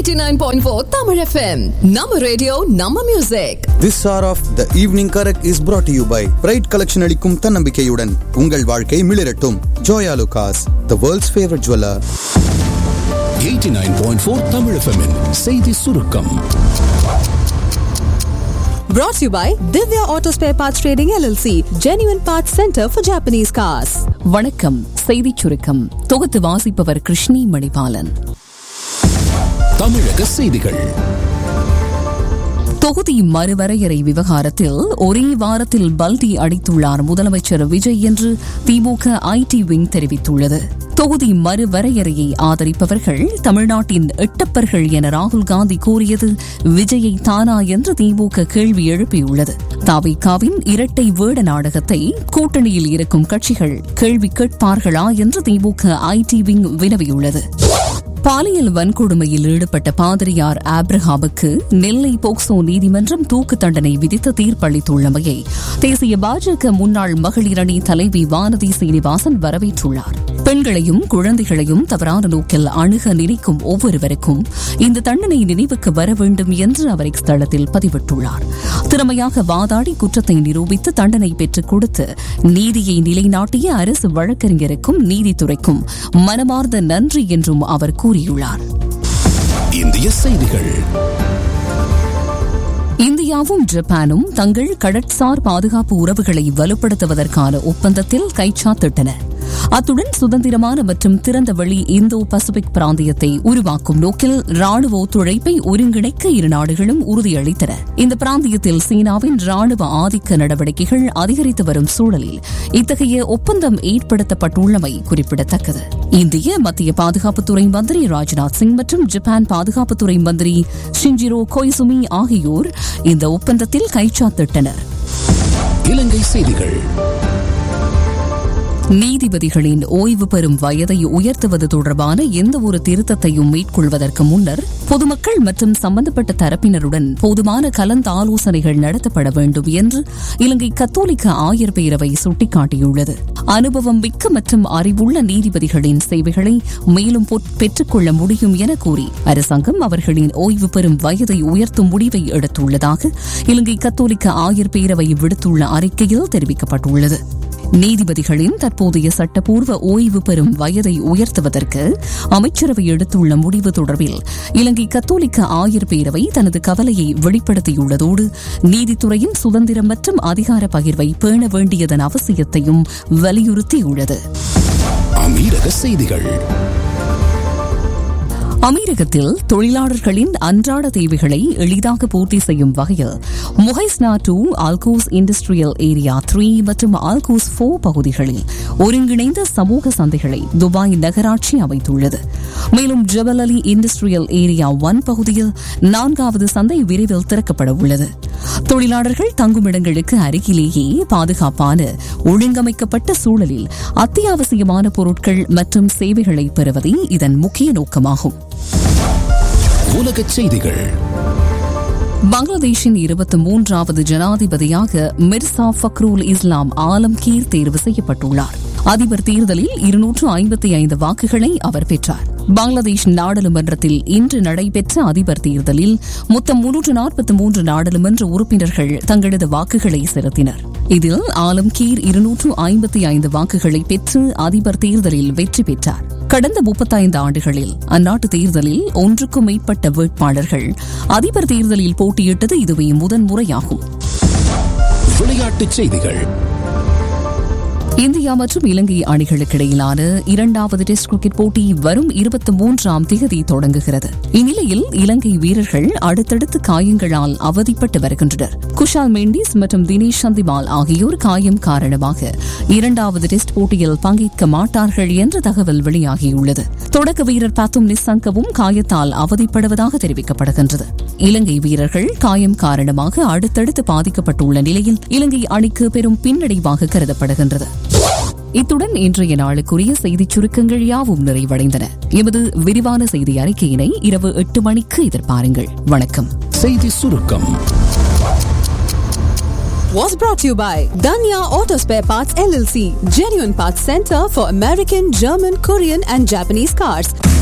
89.4 Tamil FM. நம்ம radio நம்ம music this hour of the evening correct is brought to you by bright collection அளிக்கும் தன்னம்பிக்கையுடன் உங்கள் வாழ்க்கை மிளிரட்டும் Joyalukkas the world's favourite jeweller 89.4 Tamil FM -இன் செய்தி சுருக்கம் Brought to you by Divya Auto Spare Parts Trading LLC, Genuine Parts Center for Japanese Cars. வணக்கம் செய்திச் சுருக்கம் தொகுத்து வாசிப்பவர் கிருஷ்ணி மணிபாலன் தமிழக செய்திகள் தொகுதி மறுவரையறை விவகாரத்தில் ஒரே வாரத்தில் பல்டி அடித்துள்ளார் முதலமைச்சர் விஜய் என்று திமுக ஐடி விங் தெரிவித்துள்ளது தொகுதி மறுவரையறையை ஆதரிப்பவர்கள் தமிழ்நாட்டின் எட்டப்பர்கள் என ராகுல் காந்தி கூறியது விஜயை தானா என்று திமுக கேள்வி எழுப்பியுள்ளது தாவிகாவின் இரட்டை வேட நாடகத்தை கூட்டணியில் இருக்கும் கட்சிகள் கேள்வி கேட்பார்களா என்று திமுக ஐடி விங் வினவியுள்ளது பாலியல் வன்கொடுமையில் ஈடுபட்ட பாதிரியார் ஆப்ரஹாமுக்கு நெல்லை போக்சோ நீதிமன்றம் தூக்கு தண்டனை விதித்து தீர்ப்பளித்துள்ளமையை தேசிய பாஜக முன்னாள் மகளிர் அணி தலைவி வானதி சீனிவாசன் வரவேற்றுள்ளார் பெண்களையும் குழந்தைகளையும் தவறான நோக்கில் அணுக நினைக்கும் ஒவ்வொருவருக்கும் இந்த தண்டனை நினைவுக்கு வர வேண்டும் என்று அவர் எக்ஸ் தளத்தில் பதிவிட்டுள்ளார் திறமையாக வாதாடி குற்றத்தை நிரூபித்து தண்டனை பெற்றுக் கொடுத்து நீதியை நிலைநாட்டிய அரசு வழக்கறிஞருக்கும் நீதித்துறைக்கும் மனமார்ந்த நன்றி என்றும் அவர் கூறியுள்ளார் இந்திய செய்திகள் இந்தியாவும் ஜப்பானும் தங்கள் கடற்சார் பாதுகாப்பு உறவுகளை வலுப்படுத்துவதற்கான ஒப்பந்தத்தில் கைச்சாத்திட்டன அத்துடன் சுதந்திரமான மற்றும் திறந்த வெளி இந்தோ பசிபிக் பிராந்தியத்தை உருவாக்கும் நோக்கில் ராணுவ ஒத்துழைப்பை ஒருங்கிணைக்க இரு நாடுகளும் உறுதியளித்தன இந்த பிராந்தியத்தில் சீனாவின் ராணுவ ஆதிக்க நடவடிக்கைகள் அதிகரித்து வரும் சூழலில் இத்தகைய ஒப்பந்தம் ஏற்படுத்தப்பட்டுள்ளமை குறிப்பிடத்தக்கது இந்திய மத்திய பாதுகாப்புத்துறை மந்திரி ராஜ்நாத் சிங் மற்றும் ஜப்பான் பாதுகாப்புத்துறை மந்திரி ஷிஞ்சிரோ கொய்சுமி ஆகியோர் இந்த ஒப்பந்தத்தில் கைச்சாத்திட்டனர் இலங்கை செய்திகள் நீதிபதிகளின் ஓய்வு பெறும் வயதை உயர்த்துவது தொடர்பான எந்த ஒரு திருத்தத்தையும் மேற்கொள்வதற்கு முன்னர் பொதுமக்கள் மற்றும் சம்பந்தப்பட்ட தரப்பினருடன் போதுமான கலந்தாலோசனைகள் நடத்தப்பட வேண்டும் என்று இலங்கை கத்தோலிக்க ஆயர் பேரவை சுட்டிக்காட்டியுள்ளது அனுபவம் மிக்க மற்றும் அறிவுள்ள நீதிபதிகளின் சேவைகளை மேலும் பெற்றுக்கொள்ள முடியும் என கூறி அரசாங்கம் அவர்களின் ஓய்வு பெறும் வயதை உயர்த்தும் முடிவை எடுத்துள்ளதாக இலங்கை கத்தோலிக்க ஆயர் பேரவை விடுத்துள்ள அறிக்கையில் தெரிவிக்கப்பட்டுள்ளது நீதிபதிகளின் தற்போதைய சட்டப்பூர்வ ஓய்வு பெறும் வயதை உயர்த்துவதற்கு அமைச்சரவை எடுத்துள்ள முடிவு தொடர்பில் இலங்கை கத்தோலிக்க ஆயர் பேரவை தனது கவலையை வெளிப்படுத்தியுள்ளதோடு நீதித்துறையின் சுதந்திரம் மற்றும் அதிகார பகிர்வை பேண வேண்டியதன் அவசியத்தையும் வலியுறுத்தியுள்ளது அமீரக செய்திகள் அமீரகத்தில் தொழிலாளர்களின் அன்றாட தேவைகளை எளிதாக பூர்த்தி செய்யும் வகையில் Muhaisnah two Al Quoz industrial area three மற்றும் ஆல்கோஸ் ஃபோர் பகுதிகளில் ஒருங்கிணைந்த சமூக சந்தைகளை துபாய் நகராட்சி அமைத்துள்ளது மேலும் ஜபல் அலி இண்டஸ்ட்ரியல் ஏரியா ஒன் பகுதியில் நான்காவது சந்தை விரைவில் திறக்கப்பட உள்ளது தொழிலாளர்கள் தங்குமிடங்களுக்கு அருகிலேயே பாதுகாப்பான ஒழுங்கமைக்கப்பட்ட சூழலில் அத்தியாவசியமான பொருட்கள் மற்றும் சேவைகளை பெறுவதே இதன் முக்கிய நோக்கமாகும் உலக செய்திகள் பங்களாதேஷின் இருபத்தி மூன்றாவது ஜனாதிபதியாக மிர்சா ஃபக்ரூல் இஸ்லாம் ஆலம்கீர் தேர்வு செய்யப்பட்டுள்ளார் அதிபர் தேர்தலில் இருநூற்று ஐம்பத்தி ஐந்து வாக்குகளை அவர் பெற்றார் பங்களாதேஷ் நாடாளுமன்றத்தில் இன்று நடைபெற்ற அதிபர் தேர்தலில் மொத்தம் முன்னூற்று நாற்பத்தி மூன்று நாடாளுமன்ற உறுப்பினர்கள் தங்களது வாக்குகளை செலுத்தினர் இதில் ஆலம்கீர் இருநூற்று ஐம்பத்தி ஐந்து வாக்குகளை பெற்று அதிபர் தேர்தலில் வெற்றி பெற்றார் கடந்த முப்பத்தைந்து ஆண்டுகளில் அந்நாட்டு தேர்தலில் ஒன்றுக்கும் மேற்பட்ட வேட்பாளர்கள் அதிபர் தேர்தலில் போட்டியிட்டது இதுவே முதன்முறையாகும் விளையாட்டுச் செய்திகள் இந்தியா மற்றும் இலங்கை அணிகளுக்கு இடையிலான இரண்டாவது டெஸ்ட் கிரிக்கெட் போட்டி வரும் இருபத்தி மூன்றாம் தேதி தொடங்குகிறது இந்நிலையில் இலங்கை வீரர்கள் அடுத்தடுத்து காயங்களால் அவதிப்பட்டு வருகின்றனர் குஷால் மெண்டிஸ் மற்றும் தினேஷ் சந்திமால் ஆகியோர் காயம் காரணமாக இரண்டாவது டெஸ்ட் போட்டியில் பங்கேற்க மாட்டார்கள் என்ற தகவல் வெளியாகியுள்ளது தொடக்க வீரர் பாத்தும் நிசங்கவும் காயத்தால் அவதிப்படுவதாக தெரிவிக்கப்படுகின்றது இலங்கை வீரர்கள் காயம் காரணமாக அடுத்தடுத்து பாதிக்கப்பட்டுள்ள நிலையில் இலங்கை அணிக்கு பெரும் பின்னடைவாக கருதப்படுகின்றது இத்துடன் இன்றைய நாளுக்குரிய செய்திச் சுருக்கங்கள் யாவும் நிறைவடைந்தன எமது விரிவான செய்தி அறிக்கையினை இரவு எட்டு மணிக்கு எதிர்பாருங்கள் வணக்கம் செய்தி சுருக்கம் Was brought to you by Danya Auto Spare Parts LLC, Genuine Parts Center for American, German, Korean, and Japanese cars.